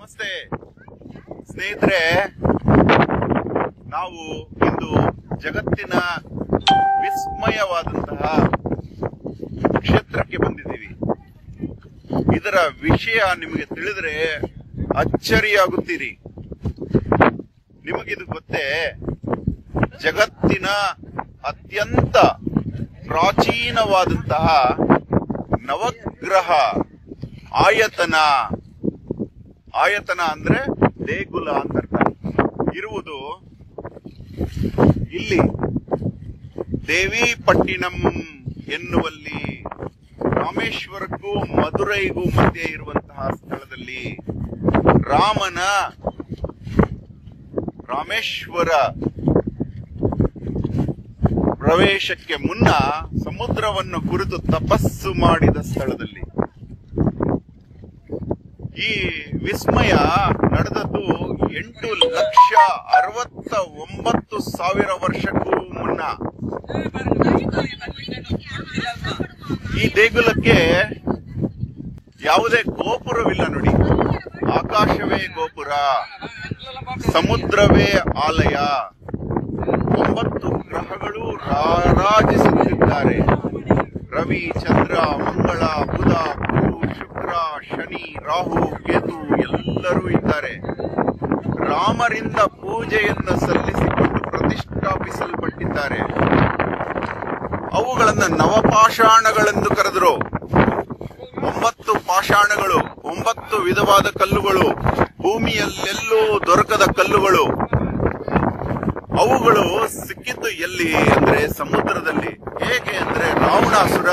ನಮಸ್ತೆ ಸ್ನೇಹಿತರೆ ನಾವು ಇಂದು ಜಗತ್ತಿನ ವಿಸ್ಮಯವಾದಂತಹ ಕ್ಷೇತ್ರಕ್ಕೆ ಬಂದಿದ್ದೀವಿ ಇದರ ವಿಷಯ ನಿಮಗೆ ತಿಳಿದ್ರೆ ಅಚ್ಚರಿಯಾಗುತ್ತೀರಿ ನಿಮಗಿದು ಗೊತ್ತೇ ಜಗತ್ತಿನ ಅತ್ಯಂತ ಪ್ರಾಚೀನವಾದಂತಹ ನವಗ್ರಹ ಆಯತನ ಆಯತನ ಅಂದ್ರೆ ದೇಗುಲ ಅಂತ ಅರ್ಥ ಇರುವುದು ಇಲ್ಲಿ ದೇವಿಪಟ್ಟಿಣಂ ಎನ್ನುವಲ್ಲಿ ರಾಮೇಶ್ವರಕ್ಕೂ ಮಧುರೈಗೂ ಮಧ್ಯೆ ಇರುವಂತಹ ಸ್ಥಳದಲ್ಲಿ ರಾಮನ ರಾಮೇಶ್ವರ ಪ್ರವೇಶಕ್ಕೆ ಮುನ್ನ ಸಮುದ್ರವನ್ನು ಕುರಿತು ತಪಸ್ಸು ಮಾಡಿದ ಸ್ಥಳದಲ್ಲಿ ಈ ವಿಸ್ಮಯ ನಡೆದದ್ದು ಎಂಟು ಲಕ್ಷ ಅರವತ್ತ ಒಂಬತ್ತು ಸಾವಿರ ವರ್ಷಕ್ಕೂ ಮುನ್ನ ಈ ದೇಗುಲಕ್ಕೆ ಯಾವುದೇ ಗೋಪುರವಿಲ್ಲ ನೋಡಿ ಆಕಾಶವೇ ಗೋಪುರ ಸಮುದ್ರವೇ ಆಲಯ ಒಂಬತ್ತು ಗ್ರಹಗಳು ರಾರಾಜಿಸುತ್ತಿದ್ದಾರೆ ರವಿ ಚಂದ್ರ ಮಂಗಳ ಬುಧ ಗುರು ಶುಕ್ರ ಶನಿ ರಾಹು ಕೇತು ಎಲ್ಲರೂ ಇದ್ದಾರೆ ರಾಮರಿಂದ ಪೂಜೆಯನ್ನು ಸಲ್ಲಿಸಿಕೊಂಡು ಪ್ರತಿಷ್ಠಾಪಿಸಲ್ಪಟ್ಟಿದ್ದಾರೆ ಅವುಗಳನ್ನ ನವಪಾಷಾಣಗಳೆಂದು ಕರೆದರು ಒಂಬತ್ತು ಪಾಷಾಣಗಳು ಒಂಬತ್ತು ವಿಧವಾದ ಕಲ್ಲುಗಳು ಭೂಮಿಯಲ್ಲೆಲ್ಲೂ ದೊರಕದ ಕಲ್ಲುಗಳು ಅವುಗಳು ಸಿಕ್ಕಿದ್ದು ಎಲ್ಲಿ ಅಂದ್ರೆ ಸಮುದ್ರದಲ್ಲಿ ಹೇಗೆ ಅಂದ್ರೆ ರಾವಣಾಸುರ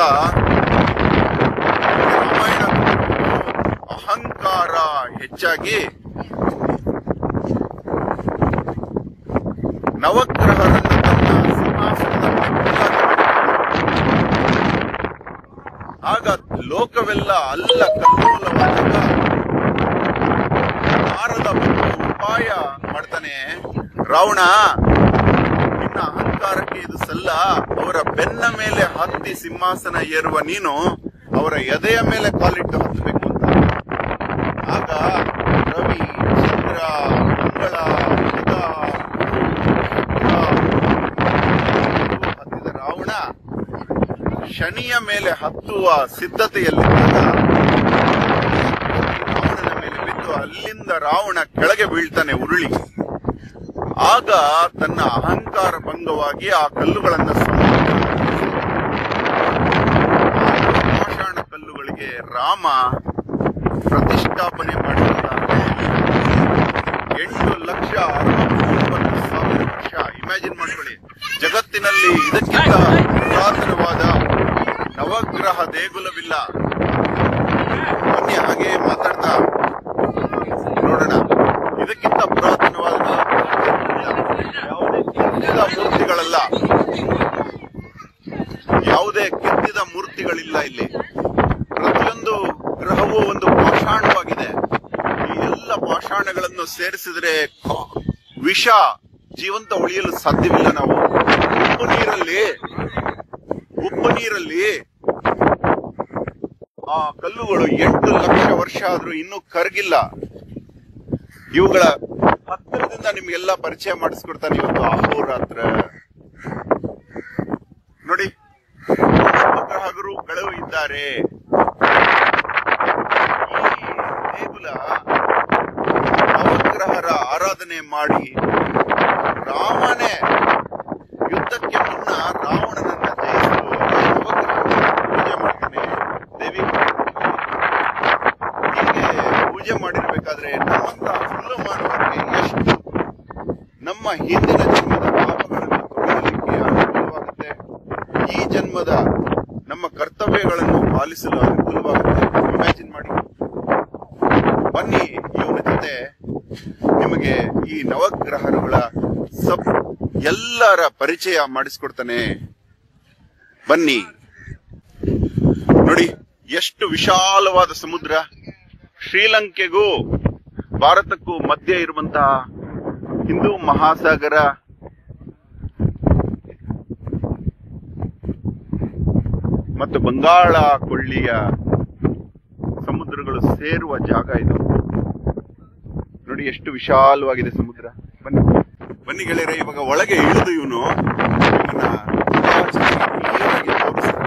ರಾಮಾಯಣ ಅಹಂಕಾರ ಹೆಚ್ಚಾಗಿ ನವಗ್ರಹರನ್ನು ತನ್ನ ಸಿಂಹಾಸನದ ಮೆಟ್ಟಿಲಾಗಿ ಆಗ ಲೋಕವೆಲ್ಲ ಅಲ್ಲ ಕಲ್ಲೋಲವಾದಾಗ ನಾರದ ಬಂದು ಉಪಾಯ ಮಾಡ್ತಾನೆ ರಾವಣ ನಿನ್ನ ಅಹಂಕಾರಕ್ಕೆ ಇದು ಸಲ್ಲ ಅವರ ಬೆನ್ನ ಮೇಲೆ ಹತ್ತಿ ಸಿಂಹಾಸನ ಏರುವ ನೀನು ಅವರ ಎದೆಯ ಮೇಲೆ ಕಾಲಿಟ್ಟು ಹತ್ತಬೇಕು ಅಂತ ಆಗ ರವಿ ಚಂದ್ರ ಮಂಗಳ ಬುಧ, ಶುಕ್ರ, ಹತ್ತಿದ ರಾವಣ ಶನಿಯ ಮೇಲೆ ಹತ್ತುವ ಸಿದ್ಧತೆಯಲ್ಲಿದ್ದಾಗ ರಾವಣನ ಮೇಲೆ ಬಿದ್ದು ಅಲ್ಲಿಂದ ರಾವಣ ಕೆಳಗೆ ಬೀಳ್ತಾನೆ ಉರುಳಿ ಆಗ ತನ್ನ ಅಹಂಕಾರ ಭಂಗವಾಗಿ ಆ ಕಲ್ಲುಗಳನ್ನು ಪಾಷಾಣ ಕಲ್ಲುಗಳಿಗೆ ರಾಮ ಪ್ರತಿಷ್ಠಾಪನೆ ಮಾಡಿರುತ್ತಾರೆ ಎಂಟು ಲಕ್ಷ ಅರವತ್ತೊಂಬತ್ತು ಸಾವಿರ ವರ್ಷ ಇಮ್ಯಾಜಿನ್ ಮಾಡ್ಕೊಳ್ಳಿ ಜಗತ್ತಿನಲ್ಲಿ ಇದಕ್ಕಿಂತ ಪುರಾತನವಾದ ನವಗ್ರಹ ದೇಗುಲವಿಲ್ಲ ಬನ್ನಿ ಹಾಗೆ ಮಾತಾಡ್ತಾ ನೋಡೋಣ ಇದಕ್ಕಿಂತ ಪುರಾತನವಾದ ಯಾವುದೇ ಕೆತ್ತಿದ ಮೂರ್ತಿಗಳಲ್ಲ ಯಾವುದೇ ಕೆತ್ತಿದ ಮೂರ್ತಿಗಳಿಲ್ಲ ಇಲ್ಲಿ ಪ್ರತಿಯೊಂದು ಗ್ರಹವೂ ಒಂದು ಪಾಷಾಣವಾಗಿದೆ ಈ ಎಲ್ಲ ಪಾಷಾಣಗಳನ್ನು ಸೇರಿಸಿದ್ರೆ ಕ- ವಿಷ ಜೀವಂತ ಉಳಿಯಲು ಸಾಧ್ಯವಿಲ್ಲ ನಾವು ಉಪ್ಪು ನೀರಲ್ಲಿ ಉಪ್ಪು ನೀರಲ್ಲಿ ಆ ಕಲ್ಲುಗಳು ಎಂಟು ಲಕ್ಷ ವರ್ಷ ಆದ್ರೂ ಇನ್ನೂ ಕರಗಿಲ್ಲ ಇವುಗಳ ಹತ್ತಿರದಿಂದ ನಿಮ್ಗೆಲ್ಲ ಪರಿಚಯ ಮಾಡಿಸ್ಕೊಡ್ತಾನೆ ಇವತ್ತು ಅಹೋರಾತ್ರ ನೋಡಿ ಉಪಗ್ರಹಗಳು ಇದ್ದಾರೆ ಈ ದೇಗುಲ ನವಗ್ರಹರ ಆರಾಧನೆ ಮಾಡಿ ರಾಮನೇ ಯುದ್ಧಕ್ಕೆ ಮುನ್ನ ರಾವಣನನ್ನ ಜಯಿಸಲು ನವಗ್ರಹಗಳನ್ನು ಪೂಜೆ ಮಾಡ್ತಾನೆ ದೇವಿ ಹೀಗೆ ಪೂಜೆ ಮಾಡಿರ್ಬೇಕಾದ್ರೆ ನಮ್ಮಂತ ಹುಲ್ಲು ಮಾನವರಿಗೆ ಎಷ್ಟು ನಮ್ಮ ಹಿಂದಿನ ಜನ್ಮದ ಪಾಪಗಳನ್ನು ತೊಳೆಯಲಿಕ್ಕೆ ಅನುಕೂಲವಾಗುತ್ತೆ ಈ ಜನ್ಮದ ನಮ್ಮ ಕರ್ತವ್ಯಗಳನ್ನು ಪಾಲಿಸಲು ಅನುಕೂಲವಾಗುತ್ತೆ ಇಮ್ಯಾಜಿನ್ ಮಾಡಿ ಬನ್ನಿ ಇವನ ಜೊತೆ ನಿಮಗೆ ಈ ನವಗ್ರಹಗಳ ಸಬ್ ಎಲ್ಲರ ಪರಿಚಯ ಮಾಡಿಸ್ಕೊಡ್ತಾನೆ ಬನ್ನಿ ನೋಡಿ ಎಷ್ಟು ವಿಶಾಲವಾದ ಸಮುದ್ರ ಶ್ರೀಲಂಕೆಗೂ ಭಾರತಕ್ಕೂ ಮಧ್ಯೆ ಇರುವಂತಹ ಹಿಂದೂ ಮಹಾಸಾಗರ ಮತ್ತು ಬಂಗಾಳ ಕೊಳ್ಳಿಯ ಸಮುದ್ರಗಳು ಸೇರುವ ಜಾಗ ಇದು ನೋಡಿ ಎಷ್ಟು ವಿಶಾಲವಾಗಿದೆ ಸಮುದ್ರ ಬನ್ನಿ ಬನ್ನಿ ಗೆಳೆಯರೆ ಇವಾಗ ಒಳಗೆ ಇಳಿದು ಇವನು ನಿಮ್ಮನ್ನ ತುಂಬಾ ಚೆನ್ನಾಗಿ clear ಆಗಿ ತೋರಿಸ್ತಾನೆ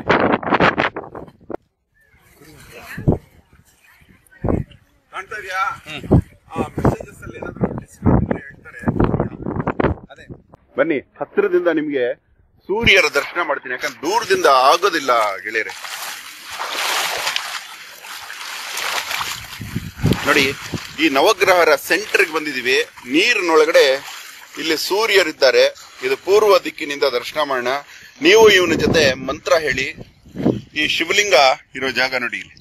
ಕಾಣ್ತಾ ಇದೆಯಾ ಆ ಮೆಸೇಜಸ್ ಅಲ್ಲಿ ಏನಾದ್ರು discount ಇದ್ರೆ ಹೇಳ್ತಾರೆ ಅದೇ ಬನ್ನಿ ಹತ್ತಿರದಿಂದ ನಿಮ್ಗೆ ಸೂರ್ಯರ ದರ್ಶನ ಮಾಡ್ತೀನಿ ಯಾಕಂದ್ರೆ ದೂರದಿಂದ ಆಗೋದಿಲ್ಲ ಗೆಳೆಯರೆ ನೋಡಿ ಈ ನವಗ್ರಹರ ಸೆಂಟರ್ಗೆ ಬಂದಿದೀವಿ ನೀರಿನೊಳಗಡೆ ಇಲ್ಲಿ ಸೂರ್ಯರಿದ್ದಾರೆ ಇದು ಪೂರ್ವ ದಿಕ್ಕಿನಿಂದ ದರ್ಶನ ಮಾಡೋಣ ನೀವು ಇವನ ಜೊತೆ ಮಂತ್ರ ಹೇಳಿ ಈ ಶಿವಲಿಂಗ ಇರೋ ಜಾಗ ನೋಡಿ ಇಲ್ಲಿ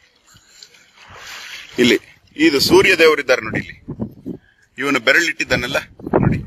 ಇಲ್ಲಿ ಇದು ಸೂರ್ಯ ದೇವರಿದ್ದಾರೆ ನೋಡಿ ಇಲ್ಲಿ ಇವನು ಬೆರಳಿಟ್ಟಿದ್ದಾನಲ್ಲ ನೋಡಿ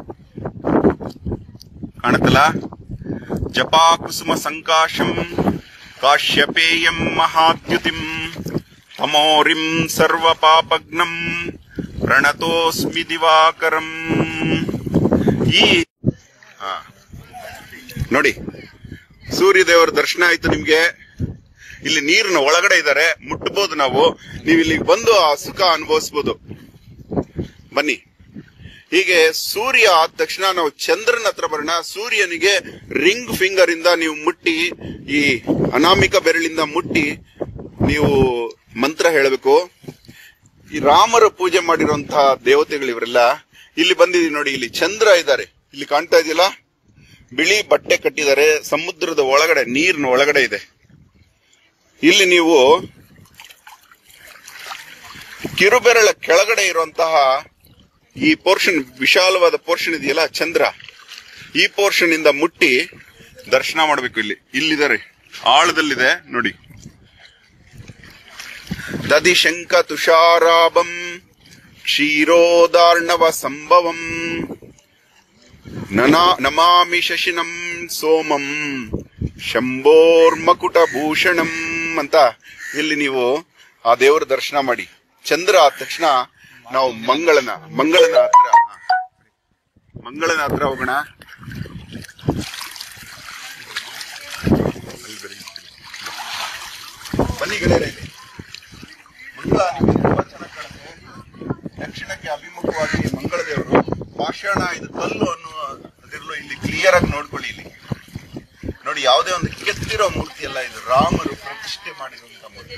ಕಾಣುತ್ತಲ್ಲ ಜಪಾ ಕುಸುಮ ಸಂಕಾಶಂ ಕಾಶ್ಯಪೇಯಂ ಮಹಾದ್ಯುತಿಂ ತಮೋರಿಂ ಸರ್ವ ಪಾಪಗ್ನಂ ಪ್ರಣತೋಸ್ಮಿ ದಿವಾಕರಂ ಈ ಹಾ. ನೋಡಿ ಸೂರ್ಯದೇವರ ದರ್ಶನ ಆಯ್ತು ನಿಮ್ಗೆ ಇಲ್ಲಿ ನೀರಿನ ಒಳಗಡೆ ಇದ್ದಾರೆ ಮುಟ್ಟಬಹುದು ನಾವು ನೀವು ಇಲ್ಲಿಗೆ ಬಂದು ಆ ಸುಖ ಅನುಭವಿಸ್ಬೋದು ಬನ್ನಿ ಹೀಗೆ ಸೂರ್ಯ ಆದ ತಕ್ಷಣ ನಾವು ಚಂದ್ರನ ಹತ್ರ ಬರೋಣ ಸೂರ್ಯನಿಗೆ ರಿಂಗ್ ಫಿಂಗರ್ ಇಂದ ನೀವು ಮುಟ್ಟಿ ಈ ಅನಾಮಿಕ ಬೆರಳಿಂದ ಮುಟ್ಟಿ ನೀವು ಮಂತ್ರ ಹೇಳಬೇಕು ಈ ರಾಮರ ಪೂಜೆ ಮಾಡಿರುವಂತಹ ದೇವತೆಗಳು ಇವರೆಲ್ಲ ಇಲ್ಲಿ ಬಂದಿದೀವಿ ನೋಡಿ ಇಲ್ಲಿ ಚಂದ್ರ ಇದ್ದಾರೆ ಇಲ್ಲಿ ಕಾಣ್ತಾ ಇದೆಯಲ್ಲ ಬಿಳಿ ಬಟ್ಟೆ ಕಟ್ಟಿದ್ದಾರೆ ಸಮುದ್ರದ ಒಳಗಡೆ ನೀರಿನ ಒಳಗಡೆ ಇದೆ ಇಲ್ಲಿ ನೀವು ಕಿರುಬೆರಳ ಕೆಳಗಡೆ ಇರುವಂತಹ ಈ ಪೋರ್ಷನ್ ವಿಶಾಲವಾದ ಪೋರ್ಷನ್ ಇದೆಯಲ್ಲ ಚಂದ್ರ ಈ ಪೋರ್ಷನ್ ಇಂದ ಮುಟ್ಟಿ ದರ್ಶನ ಮಾಡಬೇಕು ಇಲ್ಲಿ ಇಲ್ಲಿದ್ದಾರೆ ಆಳದಲ್ಲಿದೆ ನೋಡಿ ದಧಿಶಂಕ ತುಷಾರಾಭಂ ಕ್ಷೀರೋದಾರ್ಣವ ಸಂಭವಂ ನನಾ ನಮಾಮಿ ಶಶಿನಂ ಸೋಮಂ ಶಂಭೋರ್ಮಕುಟ ಭೂಷಣಂ ಅಂತ ಇಲ್ಲಿ ನೀವು ಆ ದೇವರ ದರ್ಶನ ಮಾಡಿ ಚಂದ್ರ ಆದ ತಕ್ಷಣ ನಾವು ಮಂಗಳನ ಮಂಗಳನ ಹತ್ರ ಹಾ. ಮಂಗಳನ ಹತ್ರ ಹೋಗೋಣ ಅಲ್ಲಿ ಬನ್ನಿ. ಬನ್ನಿ ಗೆಳೆಯರೆ ಇಲ್ಲಿ. ಮಂಗಳ ನಿಮಗೆ ತುಂಬಾ ಚೆನ್ನಾಗಿ ಕಾಣುತ್ತೆ ದಕ್ಷಿಣಕ್ಕೆ ಅಭಿಮುಖವಾಗಿ ಮಂಗಳ ದೇವರು ಪಾಷಾಣ ಇದು ಕಲ್ಲು ಅನ್ನುವ ಅದಿರಲು ಇಲ್ಲಿ ಕ್ಲಿಯರ್ ಆಗಿ ನೋಡ್ಕೊಳ್ಳಿ ಇಲ್ಲಿ ನೋಡಿ ಯಾವುದೇ ಒಂದು ಕೆತ್ತಿರೋ ಮೂರ್ತಿ ಅಲ್ಲ ಇದು ರಾಮರು ಪ್ರತಿಷ್ಠೆ ಮಾಡಿರುವಂತ ಮೂರ್ತಿ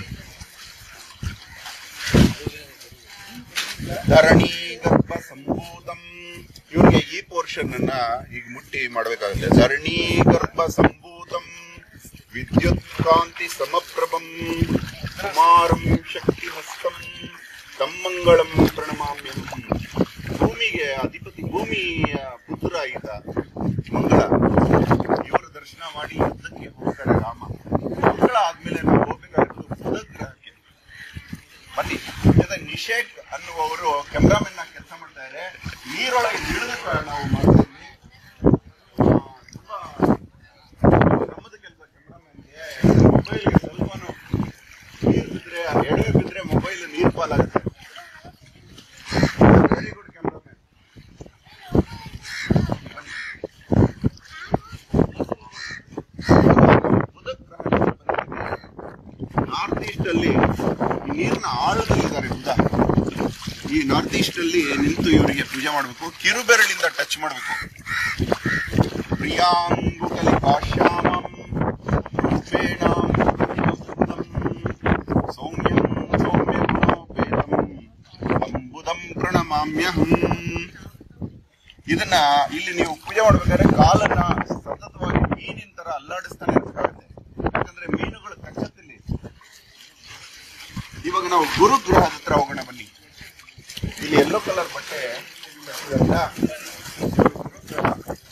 ಧರಣಿ ಗರ್ಭ ಸಂಭೂತಂ ಇವ್ರಿಗೆ ಈ ಪೋರ್ಷನ್ ಅನ್ನ ಈಗ ಮುಟ್ಟಿ ಮಾಡ್ಬೇಕಾಗುತ್ತೆ ಧರಣಿ ಗರ್ಭ ಸಂಭೂತಂ ವಿದ್ಯುತ್ ಕಾಂತಿ ಸಮಪ್ರಭಂ ಕುಮಾರಂ ಶಕ್ತಿ ಹಸ್ತಂ ತಮ್ಮಂಗಳಂ ಪ್ರಣಮಾಮ್ಯಂ ಭೂಮಿಗೆ ಅಧಿಪತಿ ಭೂಮಿಯ ಪುತ್ರ ಈತ ಮಂಗಳ ಇವರ ದರ್ಶನ ಮಾಡಿ ಯುದ್ಧಕ್ಕೆ ಹೋಗ್ತಾರೆ ರಾಮ ಮಂಗಳ ಆದ್ಮೇಲೆ ನಾವು ಹೋಗ್ಬೇಕಾಗಿರೋದು ಬುಧ ಗ್ರಹಕ್ಕೆ ಬನ್ನಿ ಜೊತೆ ನಿಷೇಕ್ ಅನ್ನುವವರು ಕೆಮ್ರಾಮನ್ ಆಗಿ ಕೆಲಸ ಮಾಡ್ತಾ ಇದ್ದಾರೆ ನೀರೊಳಗೆ ಇಳಿದು ನಾವು ಮಾಡ್ತಾ ಇದ್ವಿ ಆ, ತುಂಬಾ ಶ್ರಮದ ಕೆಲಸ ಕೆಮ್ರಾಮನ್ಗೆ ಮೊಬೈಲ್ಗೆ ಸ್ವಲ್ಪನೂ ನೀರು ಬಿದ್ರೆ ಎಡವೆ ಬಿದ್ರೆ ಮೊಬೈಲ್ ನೀರು ಪಾಲಾಗುತ್ತೆ ವೆರಿ ಗುಡ್ ಕೆಮ್ರಾಮನ್ ಬುಧ ಗ್ರಹ ನಾರ್ತ್ ಈಸ್ಟ್ ಅಲ್ಲಿ ಈ ನೀರಿನ ಆಳದಲ್ಲಿದ್ದಾರೆ ಬುಧ ಈ ನಾರ್ತ್ ಈಸ್ಟ್ ಅಲ್ಲಿ ನಿಂತು ಇವರಿಗೆ ಪೂಜೆ ಮಾಡಬೇಕು ಕಿರುಬೆರಳಿಂದ ಟಚ್ ಮಾಡಬೇಕು ಪ್ರಿಯಾಂಗುಕಲಿ ಕಾಶ್ಯಾಮಂ ರೂಪೇಣಾಂ ರೂಪಂ ಸೌಮ್ಯಂ ಸೌಮ್ಯ ಗುಣೋಪೇತಂ ಅಂಬುದಂ ಪ್ರಣಮಾಮ್ಯಹಂ ಇದನ್ನ ಇಲ್ಲಿ ನೀವು ಪೂಜೆ ಮಾಡ್ಬೇಕಾದ್ರೆ ಕಾಲನ್ನ ಸತತವಾಗಿ ಮೀನಿನ ತರ ಅಲ್ಲಾಡಿಸ್ತಾನೆ ಇರ್ಬೇಕಾಗುತ್ತೆ ಯಾಕಂದ್ರೆ ಮೀನುಗಳು ಕಚ್ಚತ್ತಿಲ್ಲಿ ಇವಾಗ ನಾವು ಗುರುಗ್ರಹದ ಹತ್ರ ಹೋಗೋಣ ಬನ್ನಿ ಇಲ್ಲಿ ಯೆಲ್ಲೋ ಕಲರ್ ಬಟ್ಟೆ ಕಟ್ಟಿದಾರಲ್ಲ, ಗುರುಗ್ರಹ.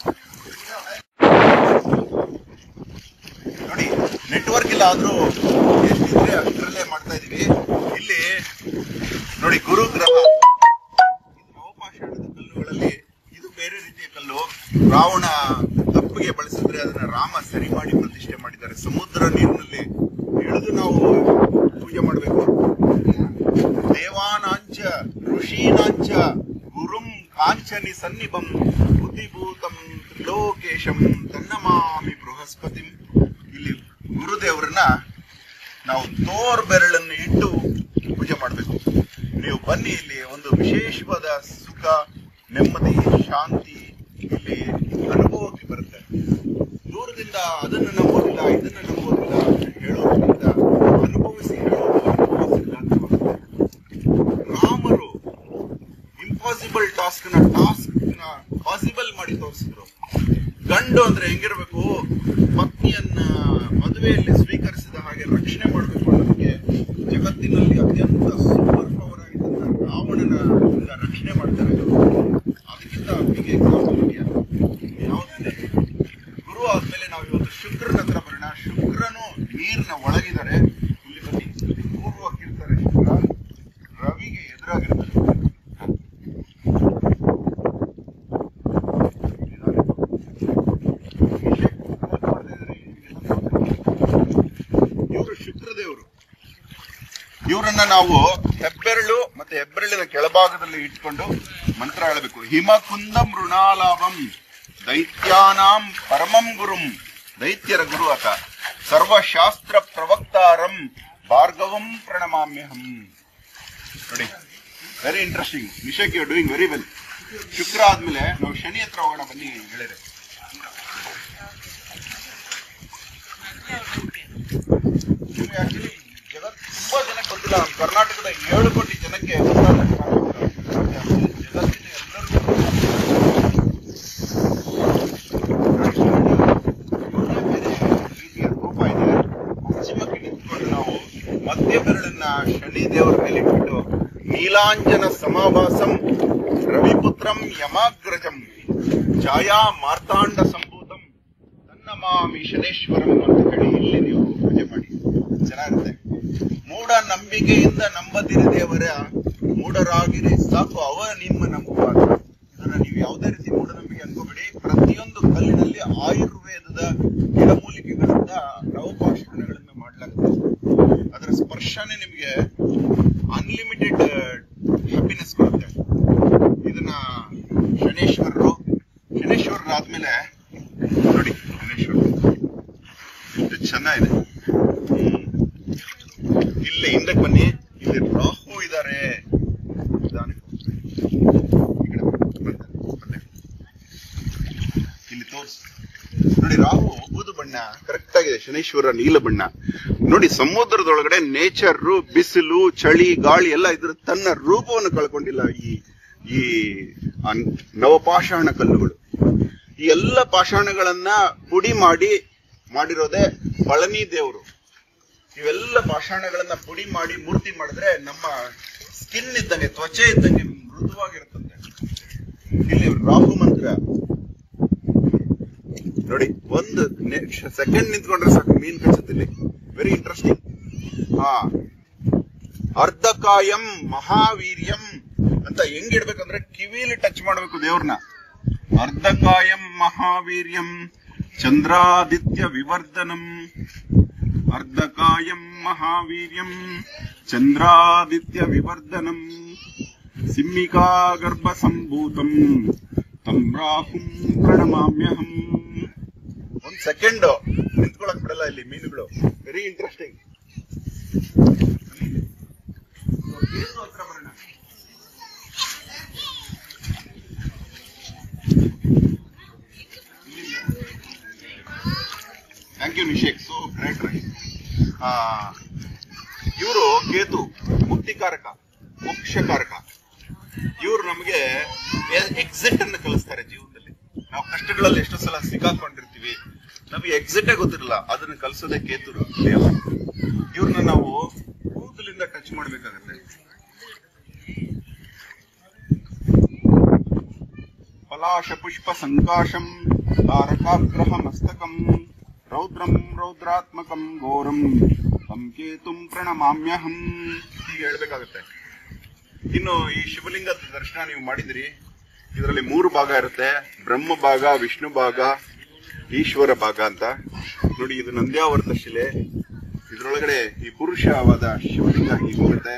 ನೋಡಿ ನೆಟ್ವರ್ಕ್ ಇಲ್ಲ ಆದ್ರೂ ಎಷ್ಟಿದ್ರೆ ಅಷ್ಟರಲ್ಲೇ ಮಾಡ್ತಾ ಇದೀವಿ ಇಲ್ಲಿ ನೋಡಿ ಗುರುಗ್ರಹ ಇದು ನವಪಾಷಾಣದ ಕಲ್ಲುಗಳಲ್ಲಿ ಇದು ಬೇರೆ ರೀತಿಯ ಕಲ್ಲು ರಾವಣ ತಪ್ಪಿಗೆ ಬಳಸಿದ್ರೆ ಅದನ್ನ ರಾಮ ಸರಿ ಮಾಡಿ ಪ್ರತಿಷ್ಠೆ ಮಾಡಿದ್ದಾರೆ ಸಮುದ್ರ ನೀರಿನಲ್ಲಿ ಇಳಿದು ನಾವು ಪೂಜೆ ಮಾಡಬೇಕು ದೇವಾನಾಂಚ ಋಷೀನಾಂಚ ಗುರುಂ ಕಾಂಚನಿ ಸನ್ನಿಭಂ ಬುದ್ಧಿಭೂತಂ ತ್ರಿಲೋಕೇಶಂ ತನ್ನಮಾಮಿ ಬೃಹಸ್ಪತಿಂ ಇಲ್ಲಿ ಗುರುದೇವರನ್ನ ನಾವು ತೋರ್ ಬೆರಳನ್ನು ಇಟ್ಟು ಪೂಜೆ ಮಾಡಬೇಕು ನೀವು ಬನ್ನಿ ಇಲ್ಲಿ ಒಂದು ವಿಶೇಷವಾದ ಸುಖ ನೆಮ್ಮದಿ ಶಾಂತಿ ಇಲ್ಲಿ ಅನುಭವಕ್ಕೆ ಬರುತ್ತೆ ದೂರದಿಂದ ಅದನ್ನು ನಂಬೋದಿಲ್ಲ ಇದನ್ನು ನಂಬೋದಿಲ್ಲ ಅಂತ ಹೇಳೋದ್ರಿಂದ ಅನುಭವಿಸಿ ಹೇಳೋದು ಸಿದ್ಧಾಂತವಾಗುತ್ತೆ ರಾಮರು ಇಂಪಾಸಿಬಲ್ ಟಾಸ್ಕ್ ನ ಟಾಸ್ಕ್ ನ ಪಾಸಿಬಲ್ ಮಾಡಿ ತೋರಿಸಿದ್ರು ಗಂಡು ಅಂದ್ರೆ ಹೆಂಗಿರ್ಬೇಕು ಪತ್ನಿಯನ್ನ ಮದುವೆಯಲ್ಲಿ ಸ್ವೀಕರಿಸಿದ ಹಾಗೆ ರಕ್ಷಣೆ ಮಾಡಬೇಕು ಅನ್ನೋದಕ್ಕೆ ಜಗತ್ತಿನಲ್ಲಿ ಅತ್ಯಂತ ಸೂಪರ್ ಪವರ್ ಆಗಿದ್ದಂತ ರಾವಣನ ಇಂದ ರಕ್ಷಣೆ ಮಾಡ್ತಾರೆ ಅದಕ್ಕಿಂತ ಬಿಗ್ ಎಕ್ಸಾಂಪಲ್ ಯಾವುದಿದೆ ಗುರು ಆದ್ಮೇಲೆ ನಾವು ಇವತ್ತು ಶುಕ್ರನ ಹತ್ರ ಬರೋಣ ಶುಕ್ರನು ನೀರಿನ ಒಳಗಿದ್ದಾರೆ ಇಲ್ಲಿ ಬನ್ನಿ ಪೂರ್ವಕ್ಕಿರ್ತಾರೆ ಶುಕ್ರ ರವಿಗೆ ಎದುರಾಗಿರ್ತಾರೆ ಇವರು ಶುಕ್ರದೇವರು ಇವರನ್ನ ನಾವು ಹೆಬ್ಬೆರಳು ಮತ್ತೆ ಹೆಬ್ಬೆರಳಿನ ಕೆಳಭಾಗದಲ್ಲಿ ಇಟ್ಕೊಂಡು ಮಂತ್ರ ಹೇಳಬೇಕು ಹಿಮಕುಂದ ಮೃಣಾಲಾಭಂ ದೈತ್ಯಾನಾಂ ಪರಮಂ ಗುರುಂ ದೈತ್ಯರ ಗುರು ಆತ ಸರ್ವಶಾಸ್ತ್ರ ಪ್ರವಕ್ತಾರಂ ಭಾರ್ಗವಂ ಪ್ರಣಮಾಮ್ಯಹಂ ನೋಡಿ very interesting Nishak you doing very well ಶುಕ್ರ ಆದ್ಮೇಲೆ ನಾವು ಶನಿ ಹತ್ರ ಹೋಗೋಣ ಬನ್ನಿ ಹೇಳಿದ್ರೆ ನಿಮ್ಗೆ actually ಜಗತ್ ತುಂಬಾ ಜನಕ್ಕೆ ಗೊತ್ತಿಲ್ಲ ನಮ್ಮ ಕರ್ನಾಟಕದ ಏಳು ಕೋಟಿ ಜನಕ್ಕೆ ಗೊತ್ತಾದ ಜಗತ್ತಿನ ಎಲ್ಲರಿಗೂ ಬೇರೆ ರೀತಿಯ ರೂಪ ಇದೆ ಪಶ್ಚಿಮಕ್ಕೆ ನಿಂತ್ಕೊಂಡು ನಾವು ಮಧ್ಯ ಬೆರಳನ್ನ ಶನಿ ದೇವರ ಮೇಲೆ ಇಟ್ಬಿಟ್ಟು ನೀಲಾಂಜನ ಸಮಾಭಾಸಂ ರವಿಪುತ್ರಂ ಯಮಾಗ್ರಜಂ ಛಾಯಾ ಮಾರ್ತಾಂಡ ಸಂಭೂತಂ ತನ್ನಮಾಮಿ ಶನೇಶ್ವರಂ ಅಂತ ಹೇಳಿ ಇಲ್ಲಿ ನೀವು ಪೂಜೆ ಮಾಡಿ ಚೆನ್ನಾಗಿರುತ್ತೆ ಮೂಢ ನಂಬಿಕೆಯಿಂದ ನಂಬದಿರಿ ದೇವರ ಮೂಢರಾಗಿರಿ ಸಾಕು ಅವ ನಿಮ್ಮ ನಂಬುವಾಗ ಇದನ್ನ ನೀವು ಯಾವುದೇ ರೀತಿ ಮೂಢನಂಬಿಕೆ ಅನ್ಕೋಬೇಡಿ ಪ್ರತಿಯೊಂದು ಕಲ್ಲಿನಲ್ಲಿ ಆಯುರ್ವೇದದ ಗಿಡಮೂಲಿಕೆಗಳಿಂದ ನವಪಾಷಾಣಗಳನ್ನು ಮಾಡಲಾಗುತ್ತೆ ಅದರ ಸ್ಪರ್ಶನೇ ನಿಮಗೆ ಅನ್ಲಿಮಿಟೆಡ್ ಹ್ಯಾಪಿನೆಸ್ ಕೊಡುತ್ತೆ ಇದನ್ನ ಶನೇಶ್ವರರು ಶನೇಶ್ವರರಾದ್ಮೇಲೆ ನೋಡಿ ಶನೇಶ್ವರ ಎಷ್ಟು ಚೆನ್ನಾಗಿದೆ ಹ್ಮ್. ಇಲ್ಲೇ ಹಿಂದಕ್ಕೆ ಬನ್ನಿ ಇಲ್ಲಿ ರಾಹು ಇದ್ದಾರೆ ನಿಧಾನಕ್ಕೆ ಹೋಗ್ತಾರೆ. ಈ ಕಡೆ ಬರ್ತಾರೆ, ಬರ್ತಾರೆ. ಇಲ್ಲಿ ತೋರ್ಸು ನೋಡಿ ರಾಹು ಬೂದು ಬಣ್ಣ ಕರೆಕ್ಟ್ ಆಗಿದೆ ಶನೀಶ್ವರ ನೀಲ ಬಣ್ಣ ನೋಡಿ ಸಮುದ್ರದೊಳಗಡೆ ನೇಚರ್ ಬಿಸಿಲು ಚಳಿ ಗಾಳಿ ಎಲ್ಲ ಇದ್ರ ತನ್ನ ರೂಪವನ್ನು ಕಳ್ಕೊಂಡಿಲ್ಲ ಈ ಈ ಆ ನವಪಾಷಾಣ ಕಲ್ಲುಗಳು ಈ ಎಲ್ಲ ಪಾಷಾಣಗಳನ್ನ ಪುಡಿ ಮಾಡಿ ಮಾಡಿರೋದೇ ಪಳನಿ ದೇವರು ಇವೆಲ್ಲ ಪಾಷಾಣಗಳನ್ನ ಪುಡಿ ಮಾಡಿ ಮೂರ್ತಿ ಮಾಡಿದ್ರೆ ನಮ್ಮ ಸ್ಕಿನ್ ಇದ್ದಂಗೆ ತ್ವಚೆ ಇದ್ದಂಗೆ ಮೃದುವಾಗಿರುತ್ತಂತೆ ಇಲ್ಲಿ ರಾಹು ಮಂತ್ರ ನೋಡಿ ಒಂದು ಸೆಕೆಂಡ್ ನಿಂತ್ಕೊಂಡ್ರೆ ಸಾಕು ಮೀನ್ ಕಚ್ಚುತ್ತಿಲ್ಲಿ ವೆರಿ ಇಂಟ್ರೆಸ್ಟಿಂಗ್ ಹಾ ಅರ್ಧಕಾಯಂ ಮಹಾವೀರ್ಯಂ ಅಂತ ಹೆಂಗಿಡ್ಬೇಕಂದ್ರೆ ಕಿವಿಲಿ ಟಚ್ ಮಾಡ್ಬೇಕು ದೇವ್ರನ್ನ ಅರ್ಧಕಾಯಂ ಮಹಾವೀರ್ಯಂ ಚಂದ್ರಾದಿತ್ಯ ವಿವರ್ಧನಂ ಅರ್ಧಕಾಯಂ ಮಹಾವೀರ್ಯಂ ಚಂದ್ರಾದಿತ್ಯ ವಿವರ್ಧನಂ ಸಿಮ್ಮಿಕಾ ಗರ್ಭ ಸಂಭೂತಂ ತಂ ರಾಹುಂ ಪ್ರಣಮಾಮ್ಯಹಂ ಒಂದ್ ಸೆಕೆಂಡ್ ನಿಂತ್ಕೊಳಕ್ ಬಿಡಲ್ಲ ಇಲ್ಲಿ ಮೀನುಗಳು ವೆರಿ ಇಂಟ್ರೆಸ್ಟಿಂಗ್ ಹತ್ರ ಬರೋಣ thank you Nishek so great right ಇವರು ಕೇತು ಮುಕ್ತಿಕಾರಕ ಮೋಕ್ಷಕಾರಕ ಇವರು ನಮಗೆ ಎಕ್ಸಿಟ್ ಅನ್ನು ಕಲಿಸ್ತಾರೆ ಜೀವನದಲ್ಲಿ ನಾವು ಕಷ್ಟಗಳಲ್ಲಿ ಎಷ್ಟೋ ಸಲ ಸಿಕ್ಕಾಕೊಂಡಿರ್ತೀವಿ ನಮಗೆ ಎಕ್ಸಿಟೇ ಗೊತ್ತಿರಲ್ಲ ಅದನ್ನ ಕಲಿಸೋದೇ ಕೇತುರು ದೇವ ಇವ್ರನ್ನ ನಾವು ಕೂದಲಿಂದ ಟಚ್ ಮಾಡ್ಬೇಕಾಗತ್ತೆ ಪಲಾಶ ಪುಷ್ಪ ಸಂಕಾಶಂ ತಾರಕಾಗ್ರಹ ಮಸ್ತಕಂ ರೌದ್ರಂ ರೌದ್ರಾತ್ಮಕಂ ಘೋರಂ ತಂ ಕೇತುಂ ಪ್ರಣಮಾಮ್ಯಹಂ ಹೀಗೆ ಹೇಳ್ಬೇಕಾಗತ್ತೆ ಇನ್ನು ಈ ಶಿವಲಿಂಗದ ದರ್ಶನ ನೀವು ಮಾಡಿದಿರಿ ಇದರಲ್ಲಿ ಮೂರು ಭಾಗ ಇರುತ್ತೆ ಬ್ರಹ್ಮ ಭಾಗ ವಿಷ್ಣು ಭಾಗ ಈಶ್ವರ ಭಾಗ ಅಂತ ನೋಡಿ ಇದು ನಂದ್ಯಾವರ್ತ ಶಿಲೆ ಇದರೊಳಗಡೆ ಈ ಪುರುಷವಾದ ಶಿವಲಿಂಗ ಹೀಗೋಗುತ್ತೆ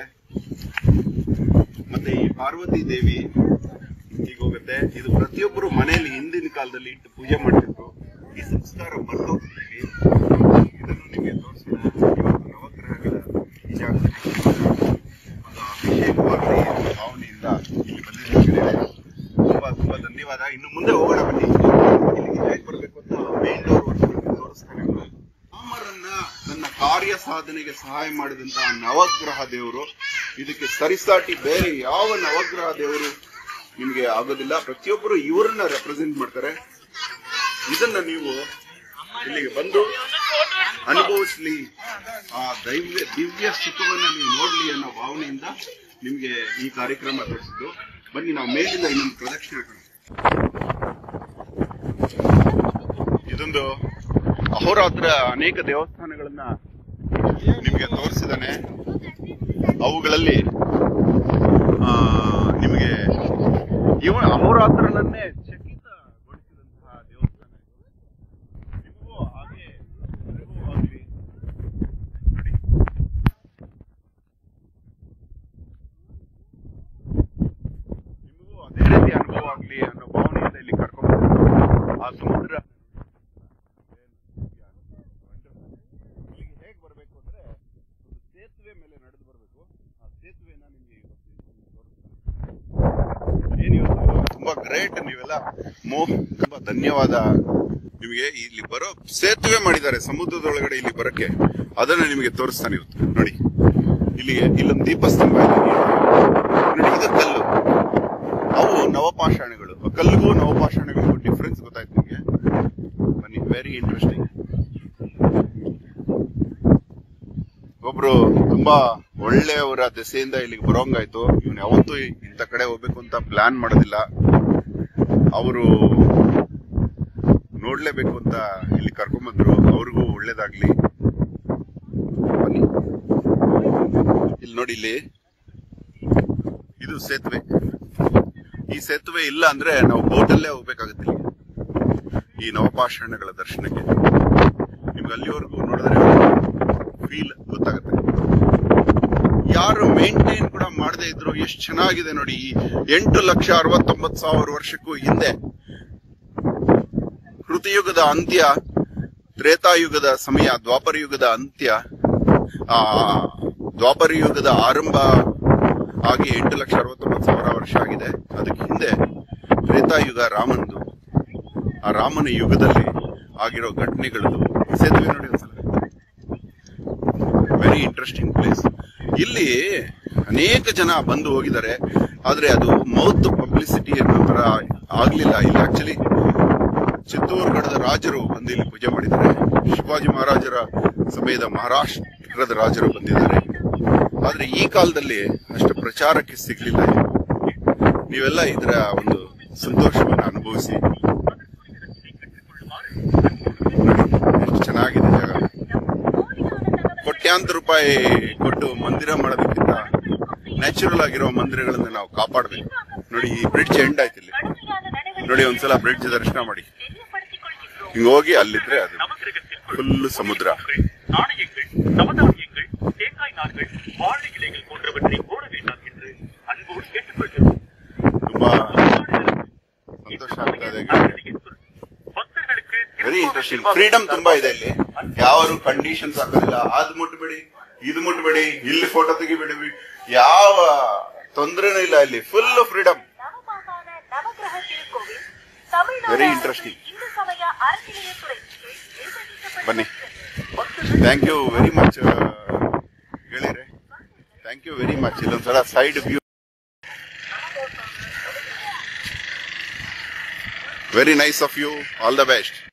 ಮತ್ತೆ ಈ ಪಾರ್ವತಿ ದೇವಿ ಹೀಗೋಗುತ್ತೆ ಇದು ಪ್ರತಿಯೊಬ್ಬರು ಮನೆಯಲ್ಲಿ ಹಿಂದಿನ ಕಾಲದಲ್ಲಿ ಇಟ್ಟು ಪೂಜೆ ಮಾಡ್ತಿದ್ರು ಈ ಸಂಸ್ಕಾರ ಬರ್ತೋಗ್ತೀವಿ ಇದನ್ನು ನಿಮಗೆ ತೋರಿಸೋಣ ಇವತ್ತು ನವಗ್ರಹಗಳ ಈ ಜಾಗದಲ್ಲಿ ಒಂದು ಅಭಿಷೇಕ ಅನುಕೂಲವಾಗಲಿ ಅನ್ನೋ ಭಾವನೆಯಿಂದ ಇಲ್ಲಿ ಬಂದಿದ್ದೀವಿ ತುಂಬಾ ತುಂಬಾ ಧನ್ಯವಾದ ಇನ್ನು ಮುಂದೆ ಹೋಗೋಣ ಬನ್ನಿ ಇಲ್ಲಿಗೆ ಹೇಗೆ ಬರಬೇಕು ಅಂತ ಮೇನ್ ಡೋರ್ ತೋರಿಸ್ತಾನೆ ರಾಮರನ್ನ ನನ್ನ ಕಾರ್ಯ ಸಾಧನೆಗೆ ಸಹಾಯ ಮಾಡಿದಂತಹ ನವಗ್ರಹ ದೇವರು ಇದಕ್ಕೆ ಸರಿಸಾಟಿ ಬೇರೆ ಯಾವ ನವಗ್ರಹ ದೇವರು ನಿಮಗೆ ಆಗೋದಿಲ್ಲ ಪ್ರತಿಯೊಬ್ಬರು ಇವ್ರನ್ನ ರೆಪ್ರೆಸೆಂಟ್ ಮಾಡ್ತಾರೆ ಇದನ್ನ ನೀವು ಇಲ್ಲಿಗೆ ಬಂದು ಅನುಭವಿಸ್ಲಿ ಆ ದೈವ್ಯ ದಿವ್ಯ ಸುಖವನ್ನ ನೀವು ನೋಡ್ಲಿ ಅನ್ನೋ ಭಾವನೆಯಿಂದ ನಿಮ್ಗೆ ಈ ಕಾರ್ಯಕ್ರಮ ತೋರಿಸಿದ್ದು ಬನ್ನಿ ನಾವು ಮೇಲಿಂದ ಇನ್ನೊಂದು ಪ್ರದಕ್ಷಿಣೆ ಹಾಕೋಣ ಇದೊಂದು ಅಹೋರಾತ್ರ ಅನೇಕ ದೇವಸ್ಥಾನಗಳನ್ನ ನಿಮಗೆ ತೋರಿಸಿದಾನೆ ಅವುಗಳಲ್ಲಿ ಆ, ನಿಮಗೆ ಇವ ಅಹೋರಾತ್ರನನ್ನೇ ಚಕಿತಗೊಳಿಸಿದಂತಹ ದೇವಸ್ಥಾನ ಇದು. ನಿಮಗೂ ಹಾಗೆ ಅನುಭವವಾಗ್ಲಿ. ನೋಡಿ. ನಿಮಗೂ ಅದೇ ರೀತಿ ಅನುಭವ ಆಗ್ಲಿ ಅನ್ನೋ ಭಾವನೆಯಿಂದ ಇಲ್ಲಿ ಕರ್ಕೊಂಡು ಆ ಸಮುದ್ರ ಇಲ್ಲಿಗೆ ಹೇಗೆ ಬರಬೇಕು ಅಂದ್ರೆ ಒಂದು ಸೇತುವೆ ಮೇಲೆ ನಡೆದು ಬರಬೇಕು ಆ ಸೇತುವೆನ ನಿಮಗೆ ಇವತ್ತು ತೋರಿಸ್ತೀನಿ ಏನ್ ಇವತ್ತು ತುಂಬಾ ಗ್ರೇಟ್ ನೀವೆಲ್ಲ ಮೋ ತುಂಬಾ ಧನ್ಯವಾದ ನಿಮಗೆ ಇಲ್ಲಿ ಬರೋ ಸೇತುವೆ ಮಾಡಿದ್ದಾರೆ ಸಮುದ್ರದೊಳಗಡೆ ಇಲ್ಲಿ ಬರಕ್ಕೆ ಅದನ್ನ ನಿಮಗೆ ತೋರಿಸ್ತಾನೆ ಇವತ್ತು ನೋಡಿ ಇಲ್ಲಿಗೆ ಇಲ್ಲೊಂದು ದೀಪಸ್ತಂಭ ಇದೆ ನೋಡಿ ಇದು ಕಲ್ಲು ಅವು ನವಪಾಷಾಣಗಳು ಆ ಕಲ್ಲಿಗೂ ನವಪಾಷಾಣಗಳಿಗೂ ಡಿಫ್ರೆನ್ಸ್ ಗೊತ್ತಾಯ್ತು ನಿಮಗೆ ಬನ್ನಿ ವೆರಿ ಇಂಟ್ರೆಸ್ಟಿಂಗ್ ಒಬ್ರು ತುಂಬಾ ಒಳ್ಳೆಯವರ ದೆಸೆಯಿಂದ ಇಲ್ಲಿಗೆ ಬರೋಂಗಾಯ್ತು ಇವನು ಯಾವತ್ತೂ ಇಂಥ ಕಡೆ ಹೋಗ್ಬೇಕು ಅಂತ ಪ್ಲಾನ್ ಮಾಡೋದಿಲ್ಲ ಅವರು ನೋಡ್ಲೇಬೇಕು ಅಂತ ಇಲ್ಲಿ ಕರ್ಕೊಂಬಂದ್ರು ಅವ್ರಿಗೂ ಒಳ್ಳೇದಾಗ್ಲಿ ಬನ್ನಿ ಇಲ್ಲಿ ನೋಡಿ ಇಲ್ಲಿ ಇದು ಸೇತುವೆ ಈ ಸೇತುವೆ ಇಲ್ಲ ಅಂದ್ರೆ ನಾವು ಬೋಟಲ್ಲೇ ಹೋಗ್ಬೇಕಾಗುತ್ತೆ ಇಲ್ಲಿಗೆ ಈ ನವಪಾಷಾಣಗಳ ದರ್ಶನಕ್ಕೆ ನಿಮ್ಗೆ ಅಲ್ಲಿವರೆಗೂ ನೋಡಿದ್ರೆ ಫೀಲ್ ಗೊತ್ತಾಗುತ್ತೆ ಯಾರು ಮೇಂಟೈನ್ ಕೂಡ ಮಾಡದೇ ಇದ್ರು ಎಷ್ಟು ಚೆನ್ನಾಗಿದೆ ನೋಡಿ ಈ ಎಂಟು ಲಕ್ಷ ಅರವತ್ತೊಂಬತ್ತು ಸಾವಿರ ವರ್ಷಕ್ಕೂ ಹಿಂದೆ ಕೃತಯುಗದ ಅಂತ್ಯ ತ್ರೇತಾಯುಗದ ಸಮಯ ದ್ವಾಪರ ಯುಗದ ಅಂತ್ಯ ಆ ದ್ವಾಪರ ಯುಗದ ಆರಂಭ ಆಗಿ ಎಂಟು ಲಕ್ಷ ಅರವತ್ತೊಂಬತ್ತು ಸಾವಿರ ವರ್ಷ ಆಗಿದೆ ಅದಕ್ಕೆ ಹಿಂದೆ ತ್ರೇತಾಯುಗ ರಾಮನದು ಆ ರಾಮನ ಯುಗದಲ್ಲಿ ಆಗಿರೋ ಘಟನೆಗಳದು ಸೇತುವೆ ನೋಡಿ ಒಂದ್ಸಲ ವೆರಿ ಇಂಟ್ರೆಸ್ಟಿಂಗ್ ಪ್ಲೇಸ್ ಇಲ್ಲಿ ಅನೇಕ ಜನ ಬಂದು ಹೋಗಿದ್ದಾರೆ ಆದ್ರೆ ಅದು ಮೌತ್ ಪಬ್ಲಿಸಿಟಿ ಅನ್ನೋ ತರ ಆಗ್ಲಿಲ್ಲ ಇಲ್ಲಿ ಆಕ್ಚುಲಿ ಚಿತ್ತೂರ್ಗಢದ ರಾಜರು ಬಂದು ಇಲ್ಲಿ ಪೂಜೆ ಮಾಡಿದ್ದಾರೆ ಶಿವಾಜಿ ಮಹಾರಾಜರ ಸಮಯದ ಮಹಾರಾಷ್ಟ್ರದ ರಾಜರು ಬಂದಿದ್ದಾರೆ ಆದ್ರೆ ಈ ಕಾಲದಲ್ಲಿ ಅಷ್ಟು ಪ್ರಚಾರಕ್ಕೆ ಸಿಗ್ಲಿಲ್ಲ ಇದು. ನೀವೆಲ್ಲ ಇದರ ಒಂದು ಸಂತೋಷವನ್ನು ಅನುಭವಿಸಿ ನೋಡಿ, ಎಷ್ಟು ಚೆನ್ನಾಗಿದೆ ಜಾಗ ಕೋಟ್ಯಾಂತರ ರೂಪಾಯಿ ಕೊಟ್ಟು ಮಂದಿರ ಮಾಡೋದಕ್ಕಿಂತ ನ್ಯಾಚುರಲ್ ಆಗಿರೋ ಮಂದಿರಗಳನ್ನ ನಾವು ಕಾಪಾಡಬೇಕು ನೋಡಿ ಈ ಬ್ರಿಡ್ಜ್ ಎಂಡ್ ಆಯ್ತು ಇಲ್ಲಿ ನೋಡಿ ಒಂದ್ಸಲ ಬ್ರಿಡ್ಜ್ ದರ್ಶನ ಮಾಡಿ ಹಿಂಗ್ ಹೋಗಿ ಅಲ್ಲಿದ್ರೆ ಅದು ಫುಲ್ ಸಮುದ್ರ நாணயங்கள் நவதானியங்கள் தேங்காய் நார்கள் வாழை இலைகள் போன்றவற்றை போட வேண்டாம் என்று அன்போடு கேட்டுக்கொள்கிறோம் ತುಂಬಾ ಸಂತೋಷ ಆಗ್ತಾ ಇದೆ ಭಕ್ತர்களுக்கு ವೆರಿ ಇಂಟ್ರೆಸ್ಟಿಂಗ್ ಫ್ರೀಡಮ್ ತುಂಬಾ ಇದೆ ಇಲ್ಲಿ ಯಾರು ಕಂಡೀಷನ್ಸ್ ಹಾಕೋದಿಲ್ಲ ಅದ್ ಮುಟ್ಬೇಡಿ ಇದು ಮುಟ್ಬೇಡಿ ಇಲ್ಲಿ ಫೋಟೋ ತೆಗಿಬೇಡಿ ಯಾವ ತೊಂದರೆನೂ ಇಲ್ಲ ಇಲ್ಲಿ ಫುಲ್ ಫ್ರೀಡಮ್ நவமாகாண நவகிரக திருக்கோவில் தமிழ்நாடு Very அரசு interesting. இந்து சமய அறநிலையத்துறை கீழ் நிர்வகிக்கப்படுகிறது. ಬನ್ನಿ ಥ್ಯಾಂಕ್ ಯು ವೆರಿ ಮಚ್ ಹೇಳಿದ್ರೆ ಥ್ಯಾಂಕ್ ಯು ವೆರಿ ಮಚ್ ಇಲ್ಲೊಂದ್ಸಲ side view very nice of you all the best